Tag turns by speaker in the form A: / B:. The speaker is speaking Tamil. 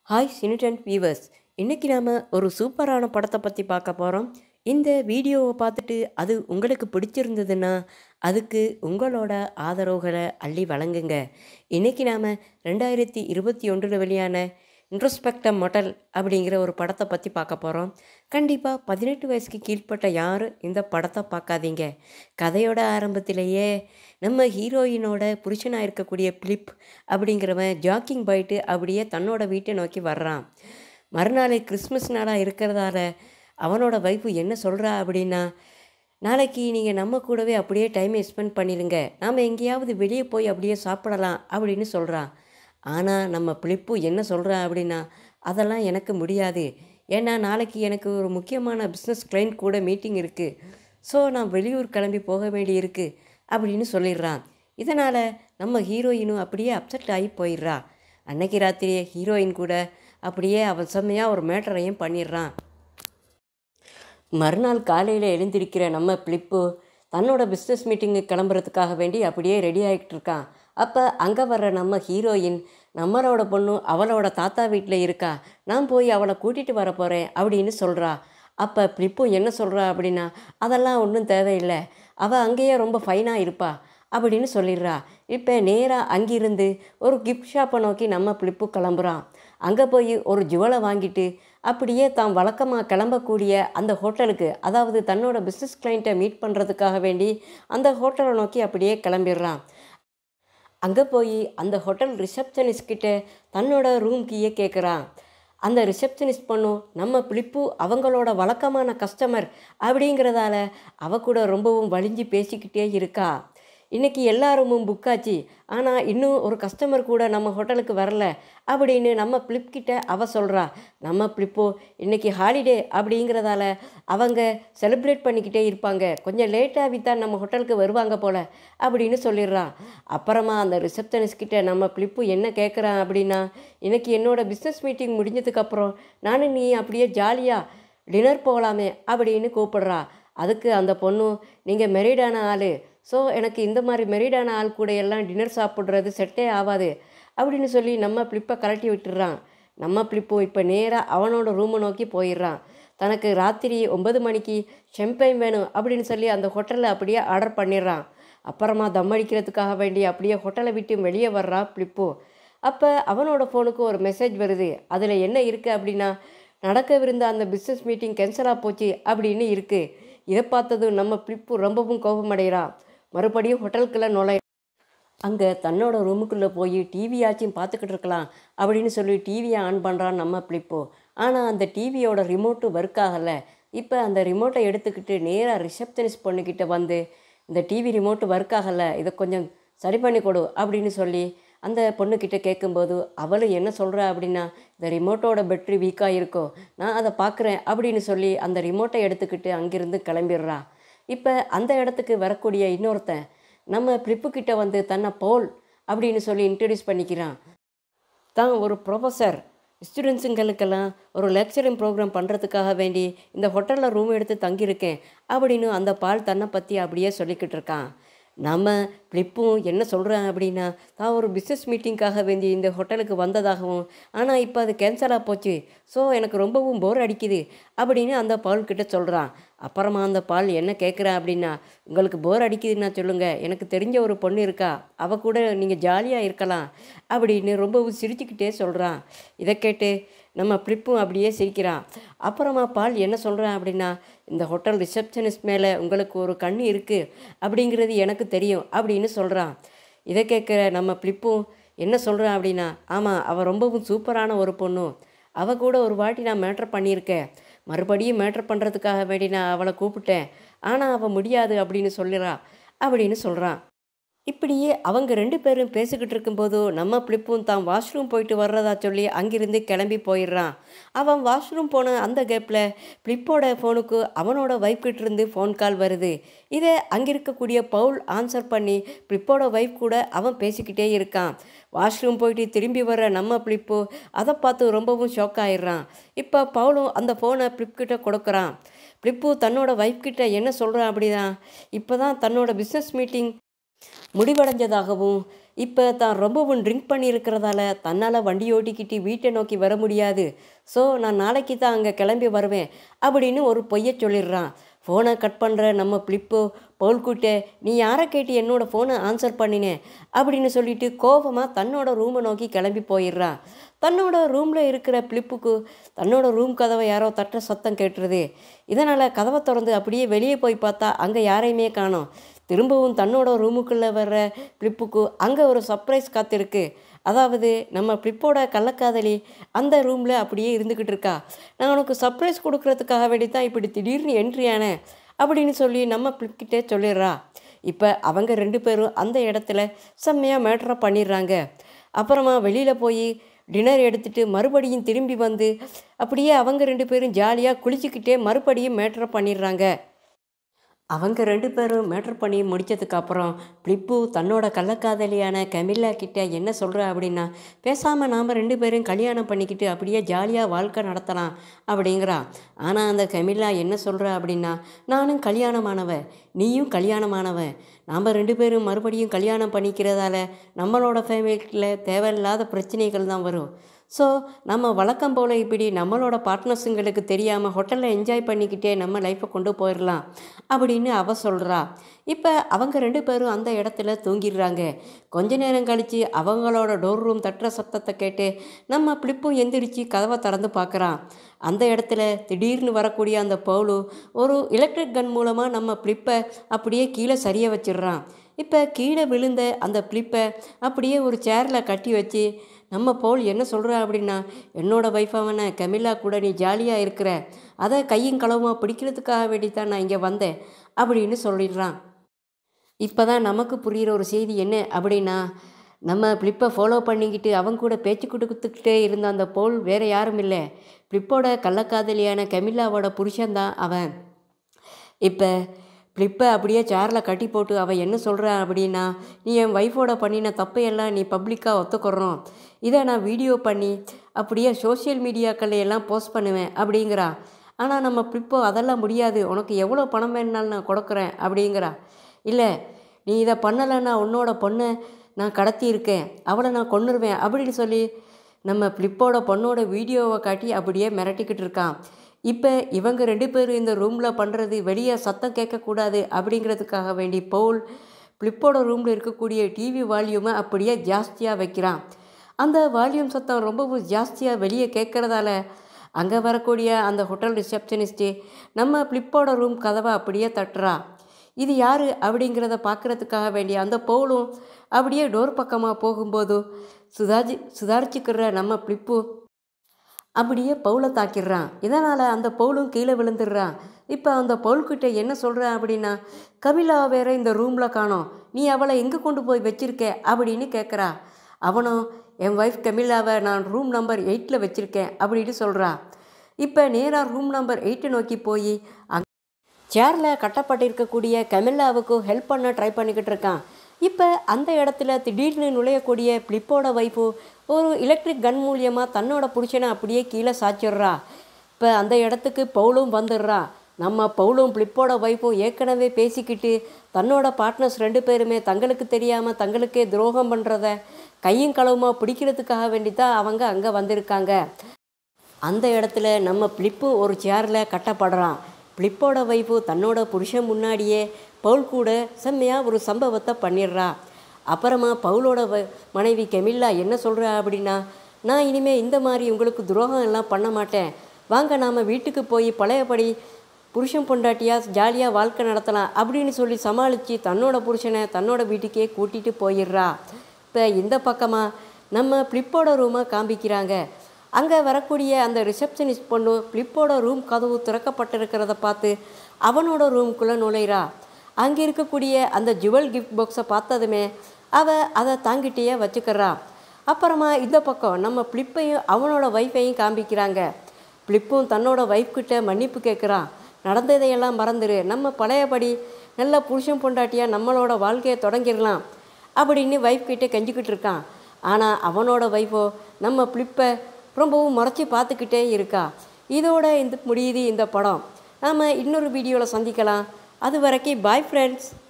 A: ஹாய் சினிடென்ட் வியூவர்ஸ் இன்றைக்கி நாம் ஒரு சூப்பரான படத்தை பற்றி பார்க்க போகிறோம் இந்த வீடியோவை பார்த்துட்டு அது உங்களுக்கு பிடிச்சிருந்ததுன்னா அதுக்கு உங்களோட ஆதரவுகளை அள்ளி வழங்குங்க இன்றைக்கி நாம் ரெண்டாயிரத்தி இருபத்தி ஒன்றில் வெளியான இன்ட்ரோஸ்பெக்டம் மொடல் அப்படிங்கிற ஒரு படத்தை பற்றி பார்க்க போகிறோம் கண்டிப்பாக பதினெட்டு வயசுக்கு கீழ்ப்பட்ட யாரும் இந்த படத்தை பார்க்காதீங்க கதையோட ஆரம்பத்திலேயே நம்ம ஹீரோயினோட புருஷனாக இருக்கக்கூடிய பிலிப் அப்படிங்கிறவன் ஜாக்கிங் போயிட்டு அப்படியே தன்னோட வீட்டை நோக்கி வர்றான் மறுநாள் கிறிஸ்மஸ் நாளாக இருக்கிறதால அவனோட வைஃபு என்ன சொல்கிறா அப்படின்னா நாளைக்கு நீங்கள் நம்ம கூடவே அப்படியே டைமை ஸ்பெண்ட் பண்ணிடுங்க நாம் எங்கேயாவது வெளியே போய் அப்படியே சாப்பிடலாம் அப்படின்னு சொல்கிறான் ஆனால் நம்ம பிலிப்பு என்ன சொல்கிறான் அப்படின்னா அதெல்லாம் எனக்கு முடியாது ஏன்னா நாளைக்கு எனக்கு ஒரு முக்கியமான பிஸ்னஸ் கிளைண்ட் கூட மீட்டிங் இருக்குது ஸோ நான் வெளியூர் கிளம்பி போக வேண்டி இருக்குது அப்படின்னு சொல்லிடுறான் இதனால் நம்ம ஹீரோயினும் அப்படியே அப்செட் ஆகி போயிடுறா அன்னைக்கு ராத்திரியே ஹீரோயின் கூட அப்படியே அவன் செம்மையாக ஒரு மேட்டரையும் பண்ணிடுறான் மறுநாள் காலையில் எழுந்திருக்கிற நம்ம பிலிப்பு தன்னோட பிஸ்னஸ் மீட்டிங்கு கிளம்புறதுக்காக வேண்டி அப்படியே ரெடி ஆகிட்டு இருக்கான் அப்போ அங்கே வர்ற நம்ம ஹீரோயின் நம்மளோட பொண்ணு அவளோட தாத்தா வீட்டில் இருக்கா நான் போய் அவளை கூட்டிகிட்டு வர போகிறேன் அப்படின்னு சொல்கிறா அப்போ பிலிப்பு என்ன சொல்கிறா அப்படின்னா அதெல்லாம் ஒன்றும் தேவையில்லை அவள் அங்கேயே ரொம்ப ஃபைனாக இருப்பா அப்படின்னு சொல்லிடுறா இப்போ நேராக அங்கிருந்து ஒரு கிஃப்ட் ஷாப்பை நோக்கி நம்ம பிலிப்பு கிளம்புறான் அங்கே போய் ஒரு ஜுவலை வாங்கிட்டு அப்படியே தான் வழக்கமாக கிளம்பக்கூடிய அந்த ஹோட்டலுக்கு அதாவது தன்னோட பிஸ்னஸ் கிளைண்ட்டை மீட் பண்ணுறதுக்காக வேண்டி அந்த ஹோட்டலை நோக்கி அப்படியே கிளம்பிடுறான் அங்கே போய் அந்த ஹோட்டல் ரிசப்ஷனிஸ்ட் கிட்ட தன்னோட ரூம் கீயே கேட்குறான் அந்த ரிசப்ஷனிஸ்ட் பண்ணும் நம்ம பிலிப்பு அவங்களோட வழக்கமான கஸ்டமர் அப்படிங்கிறதால அவ கூட ரொம்பவும் வலிஞ்சு பேசிக்கிட்டே இருக்கா இன்றைக்கி எல்லா ரூமும் புக் ஆச்சு ஆனால் இன்னும் ஒரு கஸ்டமர் கூட நம்ம ஹோட்டலுக்கு வரல அப்படின்னு நம்ம கிட்ட அவ சொல்கிறா நம்ம பிளிப்போ இன்றைக்கி ஹாலிடே அப்படிங்கிறதால அவங்க செலிப்ரேட் பண்ணிக்கிட்டே இருப்பாங்க கொஞ்சம் லேட்டாக வித்தான் நம்ம ஹோட்டலுக்கு வருவாங்க போல் அப்படின்னு சொல்லிடுறான் அப்புறமா அந்த ரிசப்ஷனிஸ்ட் கிட்ட நம்ம பிளிப்பு என்ன கேட்குறான் அப்படின்னா இன்றைக்கி என்னோடய பிஸ்னஸ் மீட்டிங் முடிஞ்சதுக்கப்புறம் நானும் நீ அப்படியே ஜாலியாக டின்னர் போகலாமே அப்படின்னு கூப்பிடுறா அதுக்கு அந்த பொண்ணு நீங்கள் மெரிடான ஆள் ஸோ எனக்கு இந்த மாதிரி மெரிடான ஆள் கூட எல்லாம் டின்னர் சாப்பிட்றது செட்டே ஆகாது அப்படின்னு சொல்லி நம்ம பிளிப்பை கலட்டி விட்டுடுறான் நம்ம பிளிப்பும் இப்போ நேராக அவனோட ரூமை நோக்கி போயிடுறான் தனக்கு ராத்திரி ஒன்பது மணிக்கு ஷெம்பைன் வேணும் அப்படின்னு சொல்லி அந்த ஹோட்டலில் அப்படியே ஆர்டர் பண்ணிடுறான் அப்புறமா தம் அடிக்கிறதுக்காக வேண்டி அப்படியே ஹோட்டலை விட்டு வெளியே வர்றான் பிளிப்பு அப்போ அவனோட ஃபோனுக்கு ஒரு மெசேஜ் வருது அதில் என்ன இருக்குது அப்படின்னா நடக்கவிருந்த அந்த பிஸ்னஸ் மீட்டிங் கேன்சலாக போச்சு அப்படின்னு இருக்குது இதை பார்த்ததும் நம்ம பிளிப்பு ரொம்பவும் கோபமடைகிறான் மறுபடியும் ஹோட்டலுக்குள்ளே நுழை அங்கே தன்னோட ரூமுக்குள்ளே போய் டிவியாச்சும் பார்த்துக்கிட்டு இருக்கலாம் அப்படின்னு சொல்லி டிவியை ஆன் பண்ணுறான் நம்ம பிளிப்போ ஆனால் அந்த டிவியோட ரிமோட்டு ஒர்க் ஆகலை இப்போ அந்த ரிமோட்டை எடுத்துக்கிட்டு நேராக ரிசப்ஷனிஸ்ட் பொண்ணுக்கிட்ட வந்து இந்த டிவி ரிமோட்டு ஒர்க் ஆகலை இதை கொஞ்சம் சரி பண்ணி கொடு அப்படின்னு சொல்லி அந்த பொண்ணுக்கிட்ட கேட்கும்போது அவளும் என்ன சொல்கிறா அப்படின்னா இந்த ரிமோட்டோட பேட்ரி வீக்காக இருக்கோ நான் அதை பார்க்குறேன் அப்படின்னு சொல்லி அந்த ரிமோட்டை எடுத்துக்கிட்டு அங்கிருந்து கிளம்பிடுறா இப்போ அந்த இடத்துக்கு வரக்கூடிய இன்னொருத்தன் நம்ம கிட்ட வந்து தன்னை போல் அப்படின்னு சொல்லி இன்ட்ரடியூஸ் பண்ணிக்கிறான் தான் ஒரு ப்ரொஃபஸர் ஸ்டூடெண்ட்ஸுங்களுக்கெல்லாம் ஒரு லெக்சரிங் ப்ரோக்ராம் பண்ணுறதுக்காக வேண்டி இந்த ஹோட்டலில் ரூம் எடுத்து தங்கியிருக்கேன் அப்படின்னு அந்த பால் தன்னை பற்றி அப்படியே சொல்லிக்கிட்டு இருக்கான் நம்ம ஃப்ளிப்பும் என்ன சொல்கிறேன் அப்படின்னா தான் ஒரு பிஸ்னஸ் மீட்டிங்காக வேண்டி இந்த ஹோட்டலுக்கு வந்ததாகவும் ஆனால் இப்போ அது கேன்சலாக போச்சு ஸோ எனக்கு ரொம்பவும் போர் அடிக்குது அப்படின்னு அந்த பால்கிட்ட சொல்கிறான் அப்புறமா அந்த பால் என்ன கேட்குறேன் அப்படின்னா உங்களுக்கு போர் அடிக்குதுன்னா சொல்லுங்கள் எனக்கு தெரிஞ்ச ஒரு பொண்ணு இருக்கா அவள் கூட நீங்கள் ஜாலியாக இருக்கலாம் அப்படின்னு ரொம்பவும் சிரிச்சுக்கிட்டே சொல்கிறான் இதை கேட்டு நம்ம ஃப்ளிப்பும் அப்படியே சிரிக்கிறான் அப்புறமா பால் என்ன சொல்கிறான் அப்படின்னா இந்த ஹோட்டல் ரிசப்ஷனிஸ்ட் மேலே உங்களுக்கு ஒரு கண் இருக்குது அப்படிங்கிறது எனக்கு தெரியும் அப்படின்னு சொல்கிறான் இதை கேட்குற நம்ம ஃப்ளிப்பும் என்ன சொல்கிறான் அப்படின்னா ஆமாம் அவள் ரொம்பவும் சூப்பரான ஒரு பொண்ணு அவள் கூட ஒரு வாட்டி நான் மேட்ரு பண்ணியிருக்கேன் மறுபடியும் மேட்ரு பண்ணுறதுக்காக வேண்டி நான் அவளை கூப்பிட்டேன் ஆனால் அவள் முடியாது அப்படின்னு சொல்லிடா அப்படின்னு சொல்கிறான் இப்படியே அவங்க ரெண்டு பேரும் பேசிக்கிட்டு இருக்கும்போது நம்ம பிளிப்பும் தான் வாஷ்ரூம் போயிட்டு வர்றதா சொல்லி அங்கிருந்து கிளம்பி போயிடுறான் அவன் வாஷ்ரூம் போன அந்த கேப்பில் பிளிப்போட ஃபோனுக்கு அவனோட ஒய்ஃப்கிட்ட இருந்து ஃபோன் கால் வருது இதை அங்கே இருக்கக்கூடிய பவுல் ஆன்சர் பண்ணி பிளிப்போட ஒய்ஃப் கூட அவன் பேசிக்கிட்டே இருக்கான் வாஷ்ரூம் போயிட்டு திரும்பி வர நம்ம பிளிப்பு அதை பார்த்து ரொம்பவும் ஷாக் ஆயிடுறான் இப்போ பவுலும் அந்த ஃபோனை பிளிப்கிட்ட கொடுக்குறான் பிளிப்பு தன்னோட ஒய்ஃப் கிட்ட என்ன சொல்கிறான் அப்படின்னா இப்போ தான் தன்னோட பிஸ்னஸ் மீட்டிங் முடிவடைஞ்சதாகவும் இப்போ தான் ரொம்பவும் ட்ரிங்க் பண்ணியிருக்கிறதால தன்னால் வண்டி ஓட்டிக்கிட்டு வீட்டை நோக்கி வர முடியாது ஸோ நான் நாளைக்கு தான் அங்கே கிளம்பி வருவேன் அப்படின்னு ஒரு பொய்யை சொல்லிடுறான் ஃபோனை கட் பண்ணுற நம்ம பிளிப்பு பவுல்குட்டே நீ யாரை கேட்டு என்னோட ஃபோனை ஆன்சர் பண்ணினேன் அப்படின்னு சொல்லிட்டு கோபமாக தன்னோட ரூமை நோக்கி கிளம்பி போயிடுறான் தன்னோட ரூமில் இருக்கிற பிளிப்புக்கு தன்னோட ரூம் கதவை யாரோ தட்டுற சத்தம் கேட்டுருது இதனால் கதவை திறந்து அப்படியே வெளியே போய் பார்த்தா அங்கே யாரையுமே காணோம் திரும்பவும் தன்னோட ரூமுக்குள்ளே வர்ற பிளிப்புக்கு அங்கே ஒரு சர்ப்ரைஸ் காத்திருக்கு அதாவது நம்ம பிளிப்போட கள்ளக்காதலி அந்த ரூமில் அப்படியே இருந்துக்கிட்டு இருக்கா நான் உனக்கு சர்ப்ரைஸ் கொடுக்கறதுக்காக வேண்டி தான் இப்படி திடீர்னு என்ட்ரி ஆனேன் அப்படின்னு சொல்லி நம்ம பிளிப்கிட்டே சொல்லிடுறா இப்போ அவங்க ரெண்டு பேரும் அந்த இடத்துல செம்மையாக மேட்ரை பண்ணிடுறாங்க அப்புறமா வெளியில் போய் டின்னர் எடுத்துட்டு மறுபடியும் திரும்பி வந்து அப்படியே அவங்க ரெண்டு பேரும் ஜாலியாக குளிச்சுக்கிட்டே மறுபடியும் மேட்ரை பண்ணிடுறாங்க அவங்க ரெண்டு பேரும் மேட்ரு பண்ணி முடித்ததுக்கு அப்புறம் பிளிப்பு தன்னோட கள்ளக்காதலியான கமில்லா கிட்ட என்ன சொல்கிறா அப்படின்னா பேசாமல் நாம் ரெண்டு பேரும் கல்யாணம் பண்ணிக்கிட்டு அப்படியே ஜாலியாக வாழ்க்கை நடத்தலாம் அப்படிங்கிறா ஆனால் அந்த கமில்லா என்ன சொல்கிறா அப்படின்னா நானும் கல்யாணமானவ நீயும் கல்யாணமானவன் நாம் ரெண்டு பேரும் மறுபடியும் கல்யாணம் பண்ணிக்கிறதால நம்மளோட ஃபேமிலியில் தேவையில்லாத பிரச்சனைகள் தான் வரும் ஸோ நம்ம வழக்கம் போல் இப்படி நம்மளோட பார்ட்னர்ஸுங்களுக்கு தெரியாமல் ஹோட்டலில் என்ஜாய் பண்ணிக்கிட்டே நம்ம லைஃப்பை கொண்டு போயிடலாம் அப்படின்னு அவ சொல்கிறா இப்போ அவங்க ரெண்டு பேரும் அந்த இடத்துல தூங்கிடுறாங்க கொஞ்ச நேரம் கழித்து அவங்களோட டோர் ரூம் தட்டுற சத்தத்தை கேட்டு நம்ம பிளிப்பும் எந்திரிச்சு கதவை திறந்து பார்க்குறான் அந்த இடத்துல திடீர்னு வரக்கூடிய அந்த பவுலு ஒரு எலக்ட்ரிக் கன் மூலமாக நம்ம பிளிப்பை அப்படியே கீழே சரிய வச்சிடுறான் இப்போ கீழே விழுந்த அந்த பிளிப்பை அப்படியே ஒரு சேரில் கட்டி வச்சு நம்ம பவுல் என்ன சொல்கிறா அப்படின்னா என்னோட வைஃபாவன கமிலா கூட நீ ஜாலியாக இருக்கிற அதை கையும் களவுமா பிடிக்கிறதுக்காக வேண்டி தான் நான் இங்கே வந்தேன் அப்படின்னு சொல்லிடுறான் இப்போ தான் நமக்கு புரிகிற ஒரு செய்தி என்ன அப்படின்னா நம்ம ஃப்ளிப்பை ஃபாலோ பண்ணிக்கிட்டு அவங்க கூட பேச்சு கொடுத்துக்கிட்டே இருந்த அந்த போல் வேறு யாரும் இல்லை ஃப்ளிப்போட கள்ளக்காதலியான கமிலாவோட புருஷன்தான் அவன் இப்போ ஃப்ளிப்பை அப்படியே சேரில் கட்டி போட்டு அவள் என்ன சொல்கிறா அப்படின்னா நீ என் ஒய்ஃபோட பண்ணின தப்பையெல்லாம் நீ பப்ளிக்காக ஒத்துக்கிறோம் இதை நான் வீடியோ பண்ணி அப்படியே சோஷியல் மீடியாக்கள் எல்லாம் போஸ்ட் பண்ணுவேன் அப்படிங்கிறா ஆனால் நம்ம ஃப்ளிப்போ அதெல்லாம் முடியாது உனக்கு எவ்வளோ பணம் வேணுனாலும் நான் கொடுக்குறேன் அப்படிங்கிறா இல்லை நீ இதை பண்ணலைன்னா உன்னோட பொண்ணை நான் கடத்தி இருக்கேன் அவளை நான் கொன்னுருவேன் அப்படின்னு சொல்லி நம்ம ஃப்ளிப்போட பொண்ணோட வீடியோவை காட்டி அப்படியே மிரட்டிக்கிட்டு இருக்கான் இப்போ இவங்க ரெண்டு பேரும் இந்த ரூமில் பண்ணுறது வெளியே சத்தம் கேட்கக்கூடாது அப்படிங்கிறதுக்காக வேண்டி பவுல் ஃப்ளிப்போட ரூமில் இருக்கக்கூடிய டிவி வால்யூமை அப்படியே ஜாஸ்தியாக வைக்கிறான் அந்த வால்யூம் சத்தம் ரொம்பவும் ஜாஸ்தியாக வெளியே கேட்குறதால அங்கே வரக்கூடிய அந்த ஹோட்டல் ரிசப்ஷனிஸ்ட்டு நம்ம ஃப்ளிப்போட ரூம் கதவை அப்படியே தட்டுறா இது யார் அப்படிங்கிறத பார்க்குறதுக்காக வேண்டிய அந்த பவுலும் அப்படியே டோர் பக்கமாக போகும்போது சுதாஜி சுதாரிச்சுக்கிற நம்ம ஃப்ளிப்பு அப்படியே பவுலை தாக்கிடுறான் இதனால் அந்த பவுலும் கீழே விழுந்துடுறான் இப்போ அந்த பவுல்கிட்ட என்ன சொல்கிறான் அப்படின்னா கபிலா வேற இந்த ரூமில் காணோம் நீ அவளை எங்கே கொண்டு போய் வச்சிருக்க அப்படின்னு கேட்குறா அவனும் என் ஒய்ஃப் கமிலாவை நான் ரூம் நம்பர் எயிட்டில் வச்சுருக்கேன் அப்படின்னு சொல்கிறா இப்போ நேராக ரூம் நம்பர் எயிட்டை நோக்கி போய் அங் சேரில் கட்டப்பட்டிருக்கக்கூடிய கமில்லாவுக்கு ஹெல்ப் பண்ண ட்ரை பண்ணிக்கிட்டு இருக்கான் இப்போ அந்த இடத்துல திடீர்னு நுழையக்கூடிய பிளிப்போட வைஃபு ஒரு எலக்ட்ரிக் கன் மூலியமாக தன்னோட புருஷனை அப்படியே கீழே சாச்சிடுறா இப்போ அந்த இடத்துக்கு பவுலும் வந்துடுறா நம்ம பவுலும் பிளிப்போட வைஃபும் ஏற்கனவே பேசிக்கிட்டு தன்னோட பார்ட்னர்ஸ் ரெண்டு பேருமே தங்களுக்கு தெரியாமல் தங்களுக்கே துரோகம் பண்ணுறத கையும் களவுமா பிடிக்கிறதுக்காக வேண்டி தான் அவங்க அங்கே வந்திருக்காங்க அந்த இடத்துல நம்ம பிளிப்பு ஒரு சேரில் கட்டப்படுறான் பிளிப்போட வைஃபு தன்னோட புருஷன் முன்னாடியே பவுல் கூட செம்மையாக ஒரு சம்பவத்தை பண்ணிடுறா அப்புறமா பவுலோட வ மனைவி கெமில்லா என்ன சொல்கிறா அப்படின்னா நான் இனிமேல் இந்த மாதிரி உங்களுக்கு துரோகம் எல்லாம் பண்ண மாட்டேன் வாங்க நாம் வீட்டுக்கு போய் பழையபடி புருஷன் பொண்டாட்டியாக ஜாலியாக வாழ்க்கை நடத்தலாம் அப்படின்னு சொல்லி சமாளித்து தன்னோட புருஷனை தன்னோட வீட்டுக்கே கூட்டிகிட்டு போயிடுறா இப்போ இந்த பக்கமாக நம்ம ஃப்ளிப்போட ரூமை காண்பிக்கிறாங்க அங்கே வரக்கூடிய அந்த ரிசப்ஷனிஸ்ட் பொண்ணு ஃப்ளிப்போட ரூம் கதவு திறக்கப்பட்டிருக்கிறத பார்த்து அவனோட ரூம்குள்ளே நுழையிறா அங்கே இருக்கக்கூடிய அந்த ஜுவல் கிஃப்ட் பாக்ஸை பார்த்ததுமே அவள் அதை தாங்கிட்டே வச்சுக்கிறா அப்புறமா இந்த பக்கம் நம்ம ஃப்ளிப்பையும் அவனோட ஒய்ஃபையும் காண்பிக்கிறாங்க ஃப்ளிப்பும் தன்னோட ஒய்ஃப் கிட்ட மன்னிப்பு கேட்குறான் நடந்ததையெல்லாம் மறந்துடு நம்ம பழையபடி நல்ல புருஷன் பொண்டாட்டியாக நம்மளோட வாழ்க்கையை தொடங்கிடலாம் அப்படின்னு ஒய்ஃப் கிட்டே கெஞ்சிக்கிட்டு இருக்கான் ஆனால் அவனோட ஒய்ஃபோ நம்ம ஃப்ளிப்பை ரொம்பவும் முறைச்சி பார்த்துக்கிட்டே இருக்கா இதோட இந்த முடியுது இந்த படம் நாம் இன்னொரு வீடியோவில் சந்திக்கலாம் அது வரைக்கும் பாய் ஃப்ரெண்ட்ஸ்